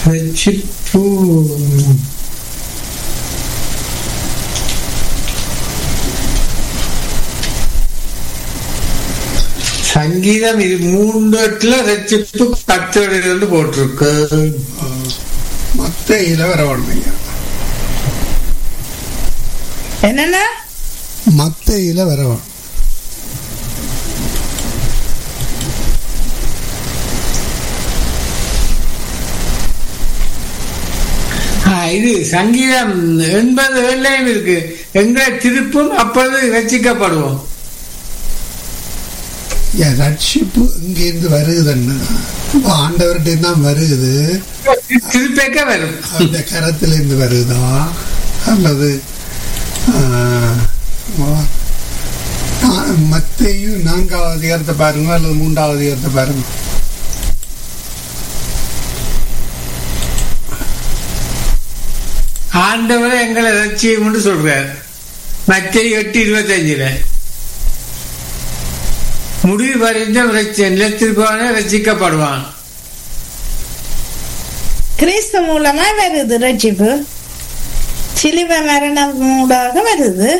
ரட்சிப்பு சங்கீதம் இது மூன்று இடத்துல ரட்சிப்பு கத்தோடு போட்டிருக்கு மத்தையில வரவணும் ஐயா என்னன்னா மத்தையில வரவணும் ஆ, இது சங்கீதம் எண்பது ஏழையும் இருக்கு எங்களை திருப்பும் அப்பொழுது ரட்சிக்கப்படுவோம் ஏன் ரட்சிப்பு இங்கிருந்து வருகுதுன்னு ஆண்டவர்கிட்ட தான் வருகுது திருப்பேக்க வரும் அந்த கரத்திலிருந்து வருதா அல்லது மத்தையும் நான்காவது அதிகாரத்தை பாருங்க அல்லது மூன்றாவது அதிகாரத்தை பாருங்க ஆண்டவரை எங்களை ரட்சியம் சொல்றார் மத்திய எட்டு இருபத்தஞ்சுல முடிவு வரைந்தும் நிலத்திற்கான ரட்சிக்கப்படுவான் கிறிஸ்து மூலமா வருது ரட்சிப்பு சிலுவை மரணம் மூடாக வருது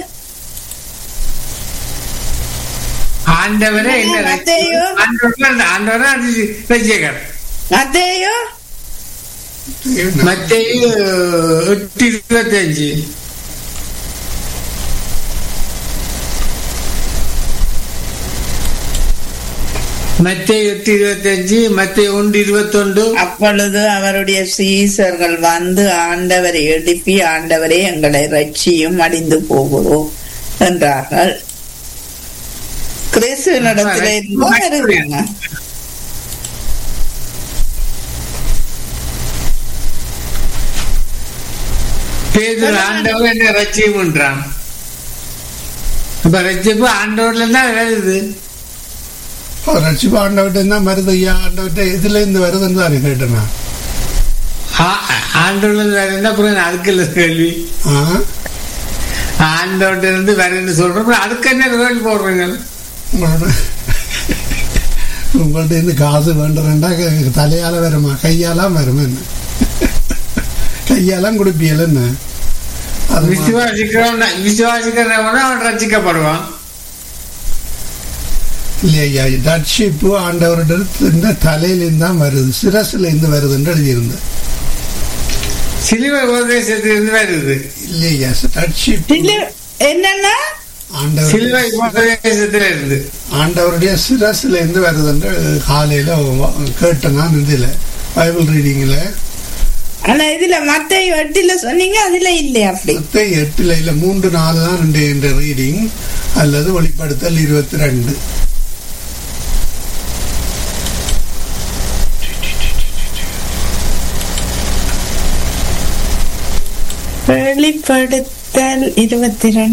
ஆண்டவரே என்ன மத்தேயு. ஆண்டவரை ரட்சிக்கர் மத்தேயோ மத்திய எட்டு இருபத்தஞ்சு மத்திய எட்டு இருபத்தஞ்சு மத்திய ஒன்று இருபத்தொன்று அப்பொழுது அவருடைய சீசர்கள் வந்து ஆண்டவரை எழுப்பி ஆண்டவரே எங்களை ரட்சியும் அடிந்து போகிறோம் என்றார்கள் கிறிஸ்துவனிடத்திலே இருந்து வருகிறாங்க பேதர் ஆண்டவர் என்ன ரட்சியம்ன்றான் அப்ப ரட்சிப்பு ஆண்டவர்ல தான் வருது ரட்சிப்பு ஆண்டவர்கிட்ட தான் வருது ஐயா ஆண்டவர்கிட்ட இதுல இருந்து வருதுன்னு தான் கேட்டேன் நான். ஆ- ஆண்டவர்ல வருதுன்னா அப்புறம் அதுக்கு இல்லை கேள்வி ஆ? ஆண்டவர்கிட்ட இருந்து வருதுன்னு சொல்றோம் அப்புறம் அதுக்கு என்ன கேள்வி போடுறீங்க உங்களோட உங்கள்ட்ட இருந்து காசு வேண்டுறேன்டா க- தலையால வருமா கையாலாம் வருமா என்ன கையாலாம் கொடுப்பியல என்ன அது மா- விசுவாசிக்கிறவன் விசுவாசிக்கிறவன அவன் ரட்சிக்கப்படுவான் இல்லையா ரட்சிப்பு ஆண்டவர்கிட்ட தலையிலிருந்து தான் வருது சிரசுல இருந்து வருதுன்னு எழுதியிருந்தேன் சிலுவை உபதேசத்திலிருந்து வருது இல்லையா ரட்சிப்பு சிலு- என்னன்னா ஆண்டவர் சிலுவை உபதேசத்துல இருந்து ஆண்டவருடைய சிரசுல இருந்து வருதுன்னு காலையில வ- கேட்டேன் நான் இதுல பைபிள் ரீடிங்ல ஆனா இதுல மத்த எட்டுல சொன்னீங்க அதுல இல்லையா அப்படி மத்த எட்டுல இல்ல மூன்று நாலு தான் ரெண்டு என்ற ரீடிங் அல்லது வெளிப்படுத்தல் இருபத்தி ரெண்டு வெளிப்படுத்தல் இருபத்தி ரெண்டு